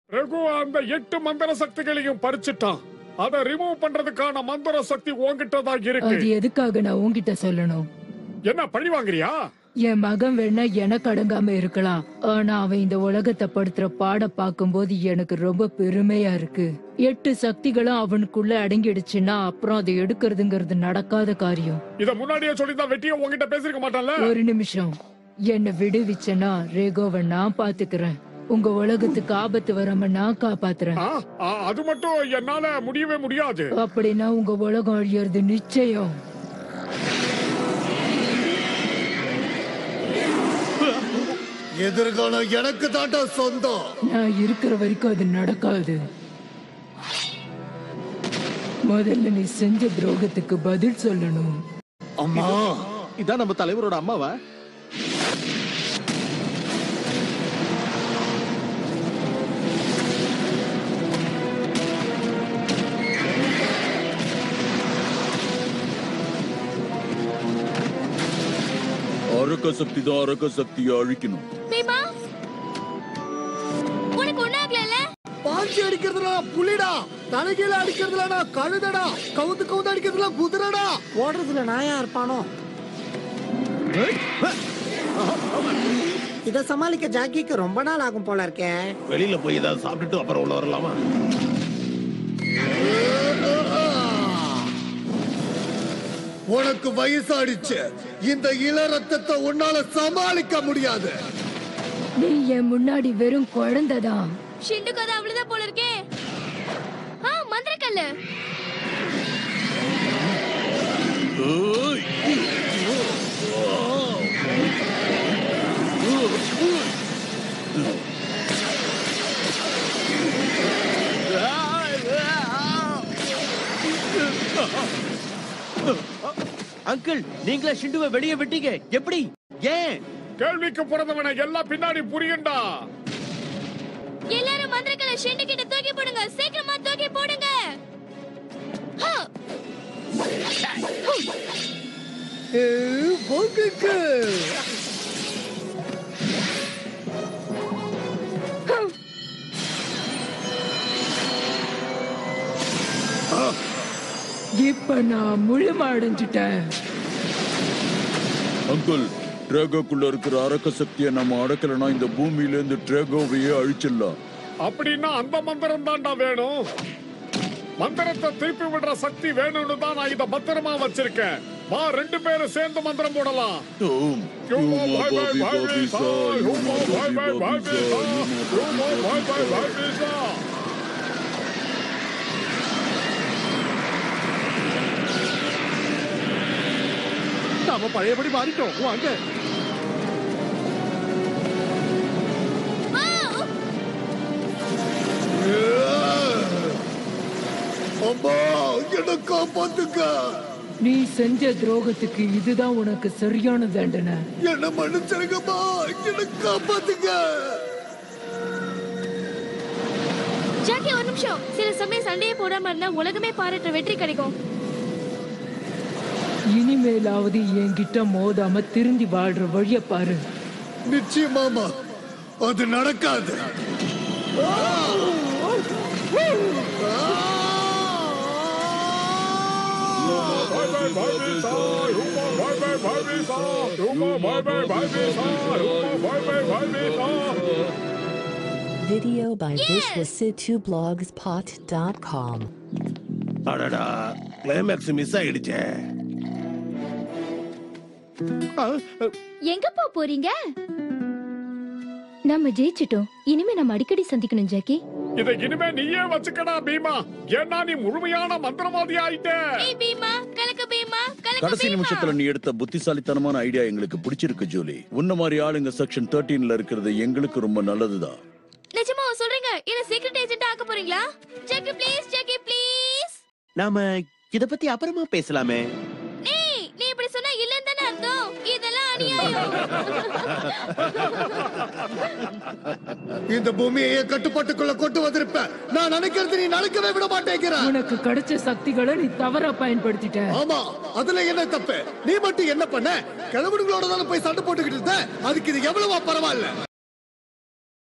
ரகு அந்த எட்டு மந்திர சக்திகளையும் பறிச்சுட்டான் அதை ரிமூவ் பண்றதுக்கான மந்திர சக்தி உன்கிட்ட தான் இருக்கு அது எதுக்காக நான் உன்கிட்ட சொல்லணும் என்ன பழி வாங்குறியா என் மகன் வேணா எனக்கு அடங்காம இருக்கலாம் ஆனா அவன் இந்த உலகத்தை படுத்துற பாட பார்க்கும்போது எனக்கு ரொம்ப பெருமையா இருக்கு எட்டு சக்திகளும் அவனுக்குள்ள அடங்கிடுச்சுன்னா அப்புறம் அதை எடுக்கிறதுங்கிறது நடக்காத காரியம் இத முன்னாடியே சொல்லிதான் வெட்டிய உன்கிட்ட பேசிருக்க மாட்டான்ல ஒரு நிமிஷம் என்ன விடுவிச்சனா ரேகோவை நான் பாத்துக்கிறேன் உங்க உலகத்துக்கு ஆபத்து வராம நான் காப்பாத்துறேன் ஆ, ஆ, அது மட்டும் என்னால முடியவே முடியாது அப்படின்னா உங்க உலகம் அழியறது நிச்சயம் எதிர்காலம் எனக்கு தாண்டா சொந்தம் நான் இருக்கிற வரைக்கும் அது நடக்காது முதல்ல நீ செஞ்ச துரோகத்துக்கு பதில் சொல்லணும் அம்மா இதான் நம்ம தலைவரோட அம்மாவா அரக்க சக்தி தான் அரக்க சக்தியை அழிக்கணும் பீமா உனக்கு ஒண்ணாகல பாஞ்சி அடிக்கிறதுல புலிடா தலைகீழ அடிக்கிறதுல நான் கழுதடா கவுந்து கவுந்து அடிக்கிறதுல குதிரடா ஓடுறதுல நாயா இருப்பானோ இத சமாளிக்க ஜாக்கிக்கு ரொம்ப நாள் ஆகும் போல இருக்கே வெளியில போய் ஏதாவது சாப்பிட்டுட்டு அப்புறம் உள்ள வரலாமா உனக்கு வயசாடிச்சு இந்த இள ரத்தத்தை உன்னால சமாளிக்க முடியாது நீ என் முன்னாடி வெறும் குழந்தைதான் ஷிண்டுக்கு அது அவ்வளவுதான் போல இருக்கே ஆ மந்திரக்கல்லு அங்கிள் நீங்களா ஷிண்டுவை வெளியே விட்டீங்க எப்படி ஏன் கேள்விக்கு பிறந்தவனை எல்லாம் பின்னாடி புரியுண்டா எல்லாரும் மந்திரக்கல்ல ஷிண்டு கிட்ட தூக்கி போடுங்க சீக்கிரமா தூக்கி போடுங்க ஆ, பொங்குக்கு இப்ப நான் முழும அடைஞ்சிட்டேன் அங்கிள் ட்ரேகோக்குள்ள இருக்கிற அரக்க சக்தியை நம்ம அடக்கலைன்னா இந்த பூமியில இருந்து ட்ரேகோவையே அழிச்சிடலாம் அப்படின்னா அந்த மந்திரம் தான்டா வேணும் மந்திரத்தை திருப்பி விடுற சக்தி வேணும்னு தான் நான் இத பத்திரமா வச்சிருக்கேன் வா ரெண்டு பேரும் சேர்ந்து மந்திரம் போடலாம் ஓம் யூமா யூமா பாய் பாய் பாபி பாய் பாபி வீசா, சா யூமா பாய் பாய் பாய் வீசா, யூமா பாய் பாய் பாய் வீசா. நாம பழையபடி மாறிட்டோம் வாங்க அம்மா என்ன காப்பாத்துங்க நீ செஞ்ச துரோகத்துக்கு இதுதான் உனக்கு சரியான தண்டனை என்ன மன்னிச்சிருங்கம்மா என்ன காப்பாத்துங்க ஜாக்கி ஒரு நிமிஷம் சில சமயம் சண்டையே போடாம இருந்தா உலகமே பாராட்டுற வெற்றி கிடைக்கும் இனிமேலாவது என்கிட்ட மோதாம திருந்தி வாழ்ற வழிய பாரு நிச்சயமாமா அது நடக்காது பாய் பாய் பாய் வீசா, யூமா பாய் பாய் பாய் வீசா, யூமா பாய் பாய் பாய் வீசா, யூமா பாய் பாய் பாய் வீசா. Video by visualsitu-blogspot.com. அடடா கிளைமேக்ஸ் மிஸ் ஆயிடுச்சே ஆ, எங்க போ போறீங்க நம்ம ஜெயிச்சிட்டோம் இனிமே நம்ம அடிக்கடி சந்திக்கணும் ஜாக்கி இதை இனிமே நீயே வச்சுக்கடா பீமா ஏன்னா நீ முழுமையான மந்திரவாதி ஆயிட்ட ஏய் பீமா கலக்க பீமா கலக்க கடைசி பீமா நிமிஷத்துல நீ எடுத்த புத்திசாலித்தனமான ஐடியா எங்களுக்கு பிடிச்சிருக்கு ஜூலி உன்ன மாதிரி ஆளுங்க செக்ஷன் 13ல இருக்கிறது எங்களுக்கு ரொம்ப நல்லதுதான் நிஜமா சொல்றீங்க என்ன சீக்ரெட் ஏஜென்ட் ஆக்க போறீங்களா ஜாக்கி ப்ளீஸ் ஜாக்கி ப்ளீஸ் நாம இத பத்தி அப்புறமா பேசலாமே நீ நீ இப்படி சொன்னா இல்லன்னு தானே அர்த்தம் இதெல்லாம் அநியாயம் இந்த பூமியை என் கட்டுப்பாட்டுக்குள்ள கொண்டு வந்திருப்பேன் நான் நினைக்கிறது நீ நடக்கவே விட மாட்டேங்கிற உனக்கு கிடைச்ச சக்திகளை நீ தவறா பயன்படுத்திட்ட ஆமா அதுல என்ன தப்பு நீ மட்டும் என்ன பண்ண கிழவனுங்களோட தானே போய் சண்டை போட்டுக்கிட்டு இருந்த அதுக்கு இது எவ்வளவா பரவாயில்ல